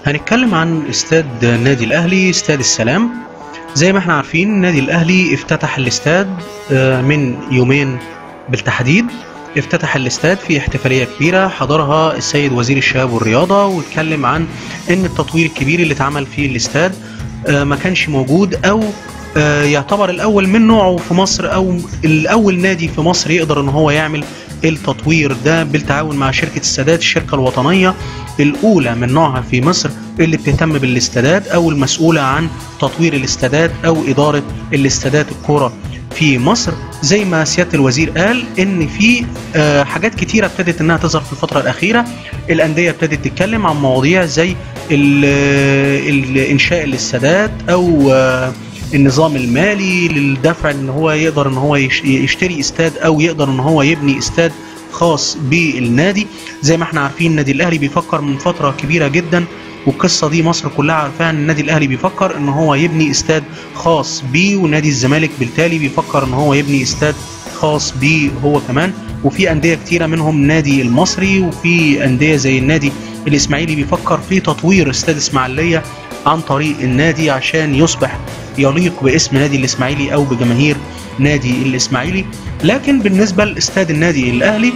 هنتكلم عن استاد النادي الاهلي استاد السلام زي ما احنا عارفين النادي الاهلي افتتح الاستاد آه، من يومين بالتحديد افتتح الاستاد في احتفاليه كبيره حضرها السيد وزير الشباب والرياضه واتكلم عن ان التطوير الكبير اللي اتعمل في الاستاد آه، ما كانش موجود او آه، يعتبر الاول من نوعه في مصر او الاول نادي في مصر يقدر ان هو يعمل التطوير ده بالتعاون مع شركه السادات الشركه الوطنيه الاولى من نوعها في مصر اللي بتهتم بالاستادات او المسؤوله عن تطوير الاستادات او اداره الاستادات الكوره في مصر زي ما سياده الوزير قال ان في آه، حاجات كتيره ابتدت انها تظهر في الفتره الاخيره الانديه ابتدت تتكلم عن مواضيع زي ال- ال- انشاء الاستادات او آه، النظام المالي للدفع ان هو يقدر ان هو يش- يشتري استاد او يقدر ان هو يبني استاد خاص بالنادي زي ما احنا عارفين النادي الاهلي بيفكر من فتره كبيره جدا والقصه دي مصر كلها عارفاها ان النادي الاهلي بيفكر ان هو يبني استاد خاص بيه ونادي الزمالك بالتالي بيفكر ان هو يبني استاد خاص بيه هو كمان وفي انديه كتيره منهم النادي المصري وفي انديه زي النادي الاسماعيلي بيفكر في تطوير استاد اسماعيليه عن طريق النادي عشان يصبح يليق باسم نادي الاسماعيلي او بجماهير نادي الاسماعيلي لكن بالنسبه لاستاد النادي الاهلي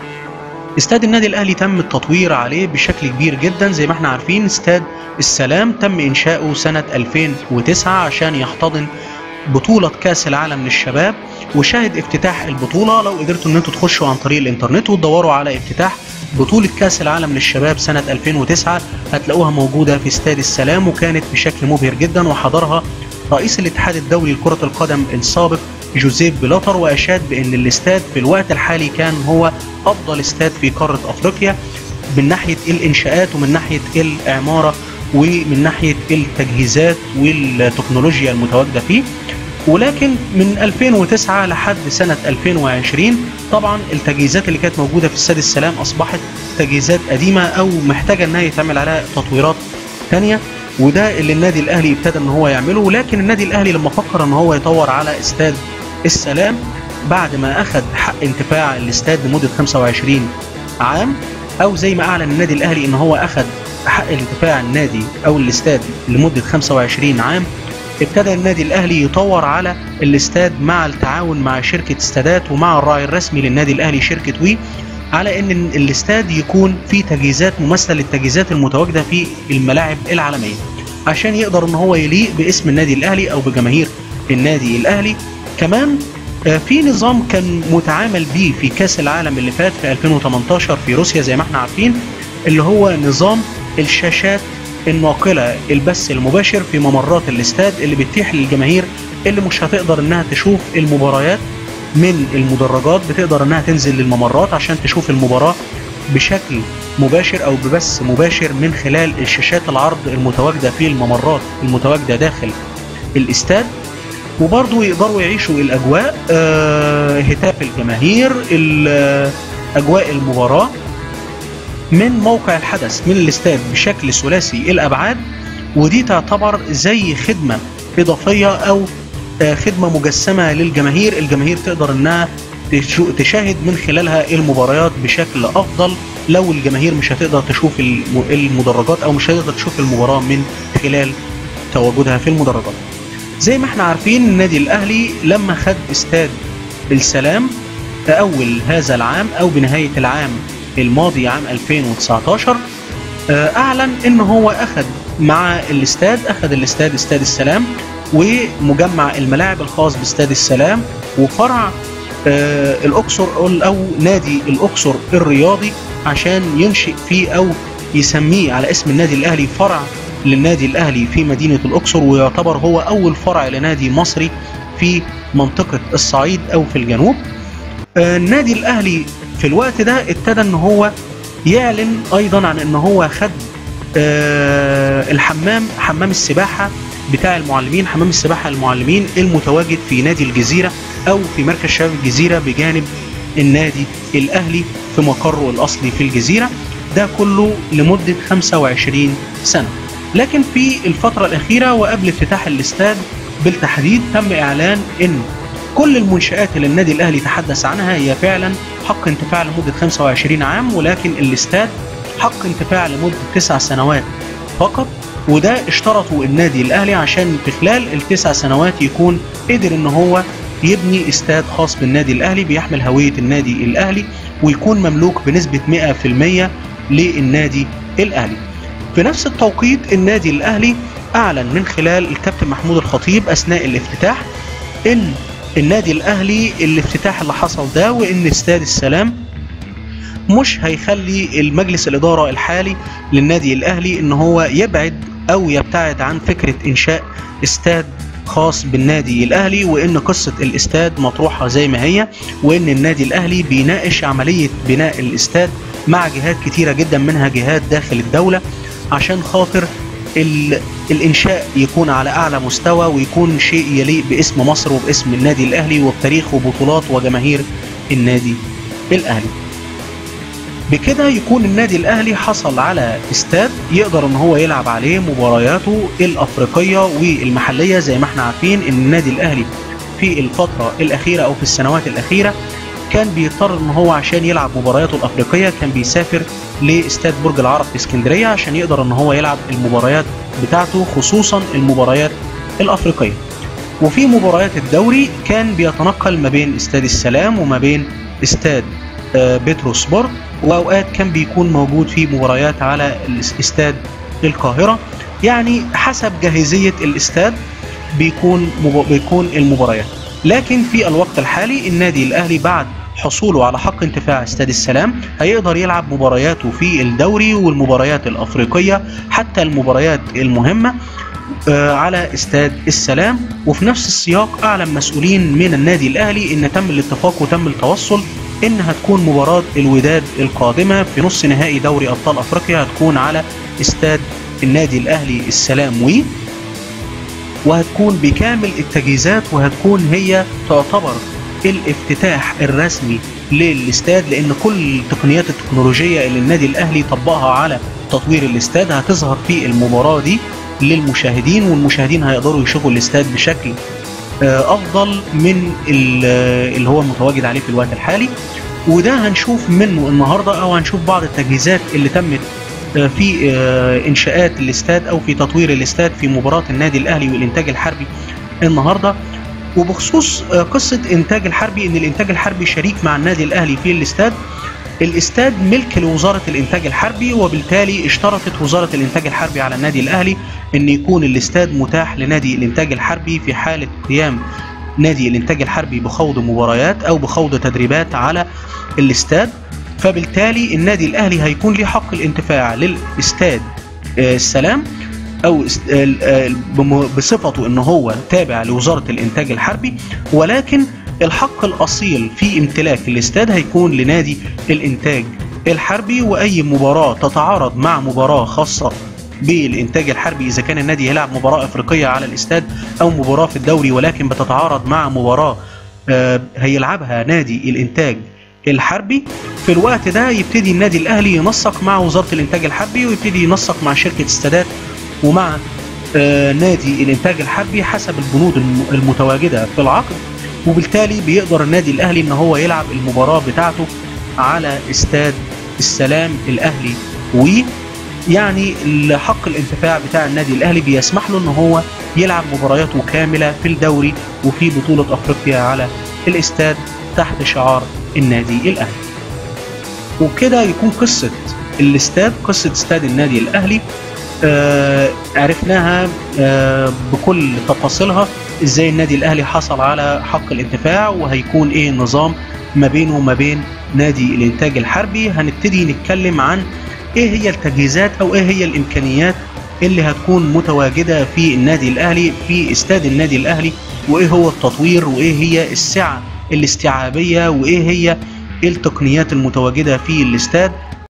استاد النادي الاهلي تم التطوير عليه بشكل كبير جدا زي ما احنا عارفين استاد السلام تم انشاؤه سنه 2009 عشان يحتضن بطولة كأس العالم للشباب وشاهد افتتاح البطولة لو قدرتوا ان انتوا تخشوا عن طريق الانترنت وتدوروا على افتتاح بطولة كأس العالم للشباب سنة 2009 هتلاقوها موجودة في استاد السلام وكانت بشكل مبهر جدا وحضرها رئيس الاتحاد الدولي لكرة القدم السابق جوزيف بلاتر واشاد بان الاستاد في الوقت الحالي كان هو افضل استاد في قارة افريقيا من ناحية الانشاءات ومن ناحية الاعمارة ومن ناحية التجهيزات والتكنولوجيا المتواجدة فيه ولكن من 2009 لحد سنة 2020 طبعا التجهيزات اللي كانت موجودة في استاد السلام أصبحت تجهيزات قديمة أو محتاجة إنها يتعمل عليها تطويرات تانية وده اللي النادي الأهلي ابتدى إن هو يعمله ولكن النادي الأهلي لما فكر إن هو يطور على استاد السلام بعد ما أخذ حق انتفاع الاستاد لمدة 25 عام أو زي ما أعلن النادي الأهلي إن هو أخذ حق انتفاع النادي أو الاستاد لمدة 25 عام ابتدى النادي الاهلي يطور على الاستاد مع التعاون مع شركه استادات ومع الراعي الرسمي للنادي الاهلي شركه وي على ان الاستاد يكون فيه تجهيزات مماثله للتجهيزات المتواجده في الملاعب العالميه عشان يقدر ان هو يليق باسم النادي الاهلي او بجماهير النادي الاهلي كمان آه، في نظام كان متعامل بيه في كاس العالم اللي فات في 2018 في روسيا زي ما احنا عارفين اللي هو نظام الشاشات الناقله البث المباشر في ممرات الاستاد اللي بتتيح للجماهير اللي مش هتقدر انها تشوف المباريات من المدرجات بتقدر انها تنزل للممرات عشان تشوف المباراه بشكل مباشر او ببث مباشر من خلال الشاشات العرض المتواجده في الممرات المتواجده داخل الاستاد وبرضه يقدروا يعيشوا الاجواء آه، هتاف الجماهير ال- آه، اجواء المباراه من موقع الحدث من الاستاد بشكل ثلاثي الابعاد ودي تعتبر زي خدمه اضافيه او آه، خدمه مجسمه للجماهير الجماهير تقدر انها تشو- تشاهد من خلالها المباريات بشكل افضل لو الجماهير مش هتقدر تشوف الم- المدرجات او مش هتقدر تشوف المباراه من خلال تواجدها في المدرجات زي ما احنا عارفين النادي الاهلي لما خد استاد السلام في اول هذا العام او بنهايه العام الماضي عام 2019 آه، اعلن ان هو اخذ مع الاستاد اخذ الاستاد استاد السلام ومجمع الملاعب الخاص باستاد السلام وفرع آه، الاقصر أو- او نادي الاقصر الرياضي عشان ينشئ فيه او يسميه على اسم النادي الاهلي فرع للنادي الاهلي في مدينه الاقصر ويعتبر هو اول فرع لنادي مصري في منطقه الصعيد او في الجنوب آه، النادي الاهلي في الوقت ده ابتدى ان هو يعلن ايضا عن ان هو خد آه، الحمام حمام السباحه بتاع المعلمين حمام السباحه المعلمين المتواجد في نادي الجزيره او في مركز شباب الجزيره بجانب النادي الاهلي في مقره الاصلي في الجزيره ده كله لمده 25 سنه لكن في الفتره الاخيره وقبل افتتاح الاستاد بالتحديد تم اعلان ان كل المنشآت اللي النادي الأهلي تحدث عنها هي فعلا حق انتفاع لمدة 25 عام ولكن الاستاد حق انتفاع لمدة تسع سنوات فقط وده اشترطوا النادي الاهلي عشان في خلال التسع سنوات يكون قدر ان هو يبني استاد خاص بالنادي الاهلي بيحمل هويه النادي الاهلي ويكون مملوك بنسبه 100% للنادي الاهلي. في نفس التوقيت النادي الاهلي اعلن من خلال الكابتن محمود الخطيب اثناء الافتتاح ان النادي الاهلي الافتتاح اللي حصل ده وان استاد السلام مش هيخلي المجلس الاداره الحالي للنادي الاهلي ان هو يبعد او يبتعد عن فكره انشاء استاد خاص بالنادي الاهلي وان قصه الاستاد مطروحه زي ما هي وان النادي الاهلي بيناقش عمليه بناء الاستاد مع جهات كتيره جدا منها جهات داخل الدوله عشان خاطر الانشاء يكون على اعلى مستوى ويكون شيء يليق باسم مصر وباسم النادي الاهلي وبتاريخ وبطولات وجماهير النادي الاهلي بكده يكون النادي الاهلي حصل على استاد يقدر ان هو يلعب عليه مبارياته الافريقيه والمحليه زي ما احنا عارفين ان النادي الاهلي في الفتره الاخيره او في السنوات الاخيره كان بيضطر ان هو عشان يلعب مبارياته الافريقيه كان بيسافر لاستاد برج العرب في اسكندريه عشان يقدر ان هو يلعب المباريات بتاعته خصوصا المباريات الافريقيه وفي مباريات الدوري كان بيتنقل ما بين استاد السلام وما بين استاد بترو سبورت واوقات كان بيكون موجود في مباريات على استاد القاهره يعني حسب جاهزيه الاستاد بيكون بيكون المباريات لكن في الوقت الحالي النادي الاهلي بعد حصوله على حق انتفاع استاد السلام هيقدر يلعب مبارياته في الدوري والمباريات الافريقيه حتى المباريات المهمه على استاد السلام وفي نفس السياق اعلن مسؤولين من النادي الاهلي ان تم الاتفاق وتم التوصل ان هتكون مباراه الوداد القادمه في نص نهائي دوري ابطال افريقيا هتكون على استاد النادي الاهلي السلام وي وهتكون بكامل التجهيزات وهتكون هي تعتبر الافتتاح الرسمي للاستاد لان كل التقنيات التكنولوجيه اللي النادي الاهلي طبقها على تطوير الاستاد هتظهر في المباراه دي للمشاهدين والمشاهدين هيقدروا يشوفوا الاستاد بشكل افضل من اللي هو متواجد عليه في الوقت الحالي وده هنشوف منه النهارده او هنشوف بعض التجهيزات اللي تمت في انشاءات الاستاد او في تطوير الاستاد في مباراه النادي الاهلي والانتاج الحربي النهارده وبخصوص قصه انتاج الحربي ان الانتاج الحربي شريك مع النادي الاهلي في الاستاد الاستاد ملك لوزاره الانتاج الحربي وبالتالي اشترطت وزاره الانتاج الحربي على النادي الاهلي ان يكون الاستاد متاح لنادي الانتاج الحربي في حاله قيام نادي الانتاج الحربي بخوض مباريات او بخوض تدريبات على الاستاد فبالتالي النادي الاهلي هيكون له حق الانتفاع للاستاد السلام او بصفته ان هو تابع لوزاره الانتاج الحربي ولكن الحق الاصيل في امتلاك الاستاد هيكون لنادي الانتاج الحربي واي مباراه تتعارض مع مباراه خاصه بالانتاج الحربي اذا كان النادي يلعب مباراه افريقيه على الاستاد او مباراه في الدوري ولكن بتتعارض مع مباراه هيلعبها نادي الانتاج الحربي في الوقت ده يبتدي النادي الاهلي ينسق مع وزاره الانتاج الحربي ويبتدي ينسق مع شركه استادات ومع نادي الانتاج الحربي حسب البنود المتواجده في العقد وبالتالي بيقدر النادي الاهلي ان هو يلعب المباراه بتاعته على استاد السلام الاهلي وي يعني حق الانتفاع بتاع النادي الاهلي بيسمح له ان هو يلعب مبارياته كامله في الدوري وفي بطوله افريقيا على الاستاد تحت شعار النادي الاهلي وبكده يكون قصه الاستاد قصه استاد النادي الاهلي آه عرفناها آه بكل تفاصيلها ازاي النادي الاهلي حصل على حق الانتفاع وهيكون ايه النظام ما بينه وما بين نادي الانتاج الحربي هنبتدي نتكلم عن ايه هي التجهيزات او ايه هي الامكانيات اللي هتكون متواجده في النادي الاهلي في استاد النادي الاهلي وايه هو التطوير وايه هي السعه الاستيعابيه وايه هي التقنيات المتواجده في الاستاد